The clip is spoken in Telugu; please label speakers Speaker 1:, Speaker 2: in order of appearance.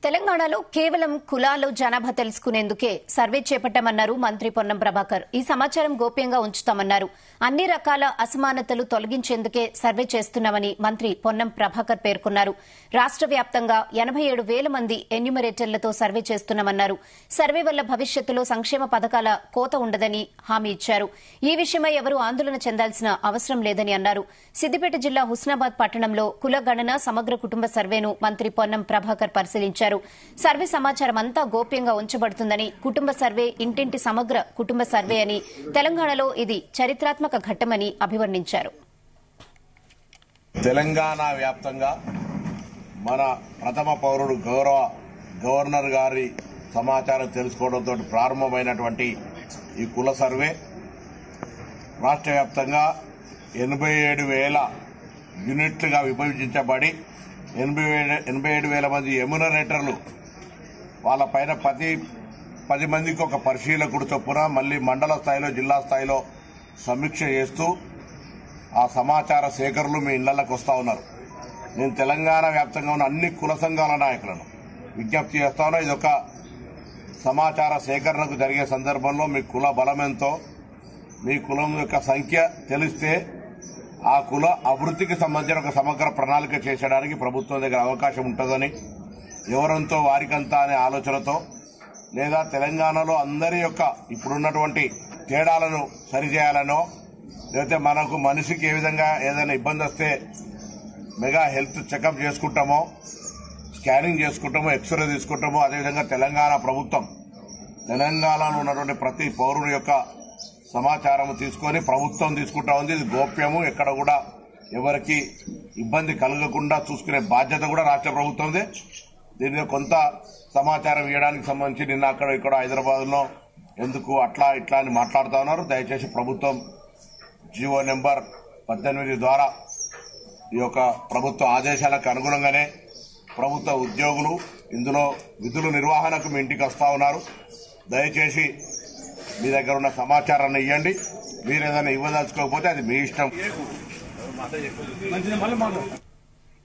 Speaker 1: తెలంగాణలో కేవలం కులాలు జనాభా తెలుసుకునేందుకే సర్వే చేపట్టామన్నారు మంత్రి పొన్నం ప్రభాకర్ ఈ సమాచారం గోప్యంగా ఉంచుతామన్నారు అన్ని రకాల అసమానతలు తొలగించేందుకే సర్వే చేస్తున్నామని మంత్రి పొన్నం ప్రభాకర్ పేర్కొన్నారు రాష్ట వ్యాప్తంగా ఎనబై ఏడు వేల మంది ఎన్యూమరేటర్లతో సర్వే చేస్తున్నామన్నారు సర్వే వల్ల భవిష్యత్తులో సంక్షేమ పథకాల కోత ఉండదని హామీ ఇచ్చారు ఈ విషయమై ఎవరూ ఆందోళన చెందాల్సిన అవసరం లేదని అన్నారు సిద్దిపేట జిల్లా హుస్నాబాద్ పట్టణంలో కుల గణన సమగ్ర కుటుంబ సర్వేను మంత్రి పొన్నం ప్రభాకర్ పరిశీలించారు సర్వే సమాచారం అంతా గోప్యంగా ఉంచబడుతుందని కుటుంబ సర్వే ఇంటింటి సమగ్ర కుటుంబ సర్వే అని తెలంగాణలో ఇది చరిత్రాత్మక ఘట్టమని అభివర్ణించారు
Speaker 2: తెలంగాణ వ్యాప్తంగా మన ప్రథమ పౌరుడు గౌరవ గవర్నర్ గారి సమాచారం తెలుసుకోవడంతో ప్రారంభమైనటువంటి ఈ కుల సర్వే రాష్ట్ర వ్యాప్తంగా ఎనభై ఏడు వేల యూనిట్లుగా విభజించబడి ఎనభై ఏడు ఎనభై ఏడు వేల మంది ఎమ్యునరేటర్లు వాళ్ళ పైన పది పది మందికి ఒక పరిశీలకుడు చొప్పున మళ్ళీ మండల స్థాయిలో జిల్లా స్థాయిలో సమీక్ష చేస్తూ ఆ సమాచార సేకరణలు మీ ఇళ్లకు వస్తా ఉన్నారు నేను తెలంగాణ వ్యాప్తంగా ఉన్న అన్ని కుల సంఘాల నాయకులను విజ్ఞప్తి చేస్తా ఉన్నా ఇది ఒక సమాచార సేకరణకు జరిగే సందర్భంలో మీ కుల బలం ఎంతో మీ కులం యొక్క సంఖ్య తెలిస్తే ఆ కుల అభివృద్ధికి సంబంధించిన ఒక సమగ్ర ప్రణాళిక చేసడానికి ప్రభుత్వం దగ్గర అవకాశం ఉంటుందని ఎవరంతో వారికంతా అనే ఆలోచనతో లేదా తెలంగాణలో అందరి యొక్క ఇప్పుడున్నటువంటి తేడాలను సరిచేయాలనో లేకపోతే మనకు మనిషికి ఏ విధంగా ఏదైనా ఇబ్బంది వస్తే మెగా హెల్త్ చెకప్ చేసుకుంటామో స్కానింగ్ చేసుకుంటామో ఎక్స్రే తీసుకుంటామో అదేవిధంగా తెలంగాణ ప్రభుత్వం తెలంగాణలో ఉన్నటువంటి ప్రతి పౌరుని యొక్క సమాచారం తీసుకొని ప్రభుత్వం తీసుకుంటా ఉంది ఇది గోప్యము ఎక్కడ కూడా ఎవరికి ఇబ్బంది కలగకుండా చూసుకునే బాధ్యత కూడా రాష్ట్ర ప్రభుత్వందే దీని మీద కొంత సమాచారం ఇవ్వడానికి సంబంధించి నిన్న అక్కడ ఇక్కడ హైదరాబాద్ లో ఎందుకు అట్లా ఇట్లా అని మాట్లాడుతా ఉన్నారు దయచేసి ప్రభుత్వం జీవో నెంబర్ పద్దెనిమిది ద్వారా ఈ యొక్క ప్రభుత్వ ఆదేశాలకు అనుగుణంగానే ప్రభుత్వ ఉద్యోగులు ఇందులో విధుల నిర్వహణకు మీ ఇంటికి వస్తా ఉన్నారు దయచేసి మీ దగ్గర ఉన్న సమాచారాన్ని ఇవ్వండి మీరు ఏదైనా ఇవ్వదలుచుకోకపోతే అది మీ ఇష్టం
Speaker 3: మంచిది మళ్ళీ మాట్లాడు